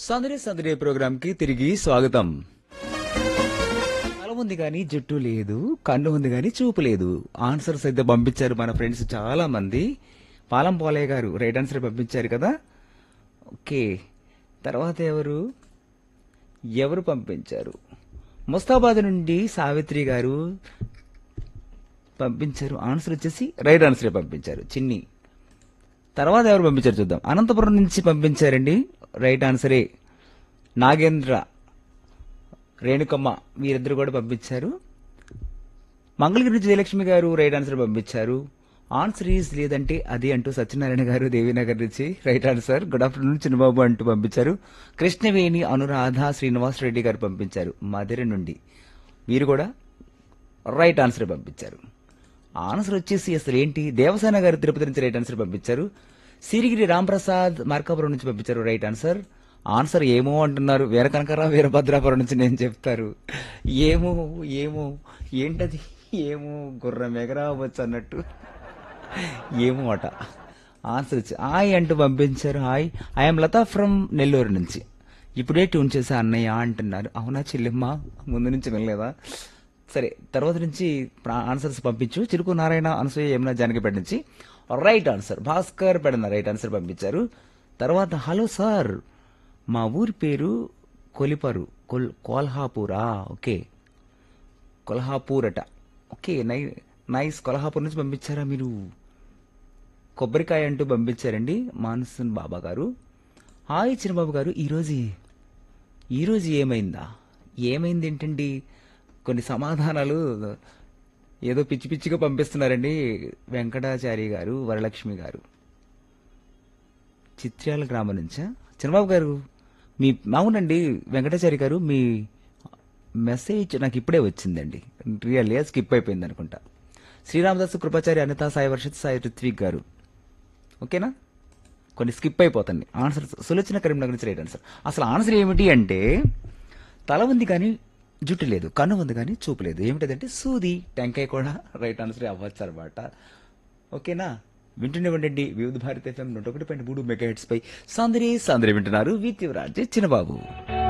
సందడి సందడి ప్రోగ్రామ్ కి తిరిగి స్వాగతం తల ఉంది కానీ జుట్టు లేదు కన్ను ఉంది కానీ చూపు లేదు ఆన్సర్స్ అయితే పంపించారు మన ఫ్రెండ్స్ చాలా మంది పాలం పోలయ్య గారు రైట్ ఆన్సర్ పంపించారు కదా ఓకే తర్వాత ఎవరు ఎవరు పంపించారు ముస్తాబాద్ నుండి సావిత్రి గారు పంపించారు ఆన్సర్ వచ్చేసి రైట్ ఆన్సరే పంపించారు చిన్ని తర్వాత ఎవరు పంపించారు చూద్దాం అనంతపురం నుంచి పంపించారండి రైట్ ఆన్సరే నాగేంద్ర రేణుకమ్మ వీరిద్దరు కూడా పంపించారు మంగళగిరి నుంచి జయలక్ష్మి గారు రైట్ ఆన్సర్ పంపించారు ఆన్సర్ ఈజ్ లేదంటే అది అంటూ సత్యనారాయణ గారు దేవీనగర్ నుంచి right answer good afternoon Chinnababu అంటూ పంపించారు కృష్ణవేణి అనురాధ శ్రీనివాస్ రెడ్డి గారు పంపించారు మధుర నుండి వీరు కూడా రైట్ ఆన్సర్ పంపించారు ఆన్సర్ వచ్చేసి అసలు ఏంటి దేవసేన గారు తిరుపతి నుంచి రైట్ ఆన్సర్ పంపించారు సిరిగిరి రాంప్రసాద్ మార్కాపురం నుంచి పంపించారు రైట్ ఆన్సర్ ఆన్సర్ ఏమో అంటున్నారు వీర కనకరావు వీరభద్రాపురం నుంచి నేను చెప్తారు ఏమో ఏమో ఏంటది ఏమో గుర్రం ఎగరావచ్చు అన్నట్టు ఏమో అట ఆన్సర్ వచ్చి హాయ్ అంటూ పంపించారు hi I'm Latha from Nellore నుంచి ఇప్పుడే ట్యూన్ చేసా అన్నయ్య అంటున్నారు అవునా చెల్లెమ్మ ముందు నుంచి వినలేదా సరే తర్వాత నుంచి ప్రా- ఆన్సర్స్ పంపించు చిరుకు నారాయణ అనసూయ యమున జానకిపేట నుంచి right answer Bhaskar Pedana right answer పంపించారు తర్వాత హలో సార్ మా ఊరి పేరు కొలిపరు కొల్ కోల్హాపూరా ఓకే కొల్హాపూర్ అట ఓకే నై నైస్ కొల్హాపూర్ నుంచి పంపించారా మీరు కొబ్బరికాయ అంటూ పంపించారండి మాన్సూన్ బాబా గారు హాయ్ చిన్నబాబు గారు ఈరోజు ఈరోజు ఏమైందా ఏమైంది ఏంటండి కొన్ని సమాధానాలు ఏదో పిచ్చి పిచ్చిగా పంపిస్తున్నారండి వెంకటాచారి గారు వరలక్ష్మి గారు చిత్ర్యాల గ్రామం నుంచా చిన్నబాబు గారు మీ అవునండి వెంకటాచారి గారు మీ మెసేజ్ నాకు ఇప్పుడే వచ్చిందండి రియల్ స్కిప్ అయిపోయింది అనుకుంటా శ్రీరామదాసు కృపాచారి అనితా సాయి వర్షిత్ సాయి రిత్విక్ గారు ఓకేనా కొన్ని స్కిప్ అయిపోతుంది ఆన్సర్ సులోచన కరీంనగర్ నుంచి రైట్ ఆన్సర్ అసలు ఆన్సర్ ఏమిటి అంటే తల ఉంది కానీ జుట్టు లేదు కన్ను ఉంది కానీ చూపు లేదు ఏమిటంటే సూది టెంకాయ కూడా రైట్ ఆన్సర్ అవ్వచ్చు అనమాట ఓకేనా వింటూనే ఉండండి వివిధ భారత ఎఫ్ఎం నూట ఒకటి పాయింట్ మూడు మెగా హెడ్స్ పై సాందరి సాందరి వింటున్నారు విత్ యువరాజ్ చిన్నబాబు